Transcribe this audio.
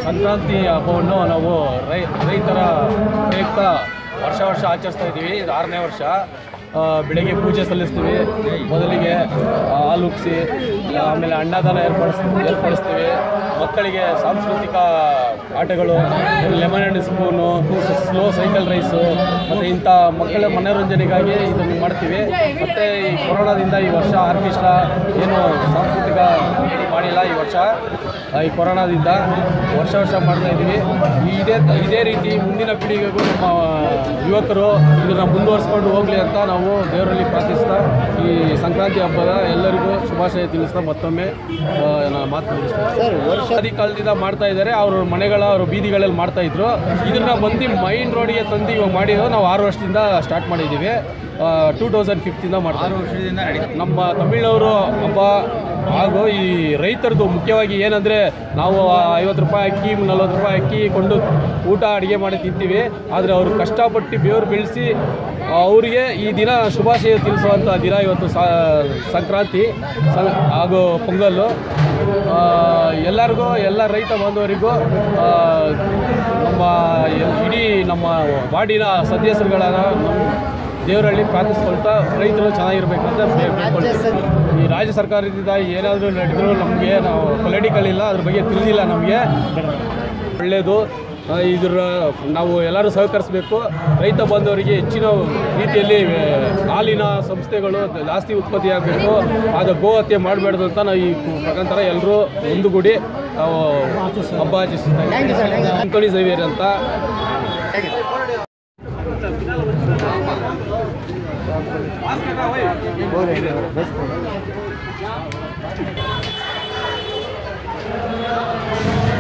ಸಂಕ್ರಾಂತಿ ಹಬ್ಬವನ್ನು ನಾವು ರೈ ರೈತರ ಪ್ರಯುಕ್ತ ವರ್ಷ ವರ್ಷ ಆಚರಿಸ್ತಾ ಇದ್ದೀವಿ ಇದು ಆರನೇ ವರ್ಷ ಆ, ಬೆಳಗ್ಗೆ ಪೂಜೆ ಸಲ್ಲಿಸ್ತೀವಿ ಮೊದಲಿಗೆ ಆ, ಹಾಲು ಉಕ್ಸಿ ಆಮೇಲೆ ಅನ್ನದಾನ ಏರ್ಪಡಿಸ್ ಏರ್ಪಡಿಸ್ತೀವಿ ಮಕ್ಕಳಿಗೆ ಸಾಂಸ್ಕೃತಿಕ ಆಟಗಳು ಲೆಮನ್ ಹಣ್ಣು ಸ್ಪೂನು ಸ್ಲೋ ಸೈಕಲ್ ರೈಸು ಮತ್ತು ಇಂಥ ಮಕ್ಕಳ ಮನೋರಂಜನೆಗಾಗಿ ಇದನ್ನು ಮಾಡ್ತೀವಿ ಮತ್ತು ಈ ಕೊರೋನಾದಿಂದ ಈ ವರ್ಷ ಆರ್ಕೆಸ್ಟ್ರಾ ಏನು ಸಾಂಸ್ಕೃತಿಕ ಮಾಡಿಲ್ಲ ಈ ವರ್ಷ ಆ, ಈ ಕೊರೋನಾದಿಂದ ವರ್ಷ ವರ್ಷ ಮಾಡ್ತಾ ಇದ್ದೀವಿ ಇದೇ ಇದೇ ರೀತಿ ಮುಂದಿನ ಪೀಳಿಗೆಗೂ ನಮ್ಮ ಯುವಕರು ಇದನ್ನು ಮುಂದುವರಿಸ್ಕೊಂಡು ಹೋಗಲಿ ಅಂತ ನಾವು ದೇವರಲ್ಲಿ ಪ್ರಾರ್ಥಿಸ್ತಾ ಈ ಸಂಕ್ರಾಂತಿ ಹಬ್ಬದ ಎಲ್ಲರಿಗೂ ಶುಭಾಶಯ ತಿಳಿಸ್ತಾ ಮತ್ತೊಮ್ಮೆ ಆ, ನಾನು ಮಾತು ಮುಗಿಸ್ತೇನೆ ಸರ್ ವರ್ಷ ಆದಿ ಕಾಲದಿಂದ ಮಾಡ್ತಾ ಇದ್ದಾರೆ ಅವ್ರ ಮನೆಗಳ ಅವ್ರ ಬೀದಿಗಳಲ್ಲಿ ಮಾಡ್ತಾ ಇದ್ರು ಇದನ್ನ ಬಂದು ಮೈನ್ ರೋಡ್ಗೆ ತಂದು ಇವಾಗ ಮಾಡಿರೋ ನಾವು ಆರು ವರ್ಷದಿಂದ ಸ್ಟಾರ್ಟ್ ಮಾಡಿದ್ದೀವಿ ಟೂ ತೌಸಂಡ್ ಫಿಫ್ತಿಂದ ಮಾಡ್ತಾ ಆರು ವರ್ಷದಿಂದ ನಮ್ಮ ತಮಿಳವರು ಹಬ್ಬ ಹಾಗೂ ಈ ರೈತರದ್ದು ಮುಖ್ಯವಾಗಿ ಏನಂದರೆ ನಾವು ಐವತ್ತು ರೂಪಾಯಿ ಅಕ್ಕಿ ನಲ್ವತ್ತು ರೂಪಾಯಿ ಅಕ್ಕಿ ಕೊಂಡು ಊಟ ಅಡುಗೆ ಮಾಡಿ ತಿಂತೀವಿ ಆದರೆ ಅವರು ಕಷ್ಟಪಟ್ಟು ಬೆವರು ಬೆಳೆಸಿ ಅವರಿಗೆ ಈ ದಿನ ಶುಭಾಶಯ ತಿಳಿಸುವಂಥ ದಿನ ಇವತ್ತು ಸಾ ಸಂಕ್ರಾಂತಿ ಸ- ಹಾಗೂ ಪೊಂಗಲ್ಲು ಆ, ಎಲ್ಲರಿಗೂ ಎಲ್ಲ ರೈತ ಬಾಂಧವರಿಗೂ ಆ, ನಮ್ಮ ಎಲ್- ಇಡೀ ನಮ್ಮ ವಾರ್ಡಿನ ಸದಸ್ಯರುಗಳಾದ ನಮ್ಮ ದೇವರಲ್ಲಿ ಪ್ರಾರ್ಥಿಸ್ಕೊಳ್ತಾ ರೈತರು ಚೆನ್ನಾಗಿರ್ಬೇಕು ಅಂತ ಬೇ- ಬೇಡ್ಕೊಳ್ತೀವಿ. ಈ ರಾಜ್ಯ ಸರ್ಕಾರದಿಂದ ಏನಾದರೂ ನಡೆದರೂ ನಮಗೆ ನಾವು ಪೊಲಿಟಿಕಲ್ ಇಲ್ಲ ಅದ್ರ ಬಗ್ಗೆ ತಿಳಿದಿಲ್ಲ ನಮಗೆ ಒಳ್ಳೆಯದು ಆ, ಇದರ ನಾವು ಎಲ್ಲರೂ ಸಹಕರಿಸಬೇಕು ರೈತ ಬಂದವರಿಗೆ ಹೆಚ್ಚಿನ ರೀತಿಯಲ್ಲಿ ಆ, ಹಾಲಿನ ಸಂಸ್ಥೆಗಳು ಜಾಸ್ತಿ ಉತ್ಪತ್ತಿ ಆಗಬೇಕು ಅದು ಗೋ ಹತ್ಯೆ ಮಾಡಬಾರ್ದು ಅಂತ ನಾವು ಈ ಪ್ರಕಾಂತರ ಎಲ್ಲರೂ ಒಂದುಗೂಡಿ ನಾವು ಹಬ್ಬ Thank you, sir. Thank you. ಆಚರಿಸ್ತೀವಿ ಅಂಥೋಣಿ ಝವೇರ್ ಅಂತ ಬೆಸ್ಟ್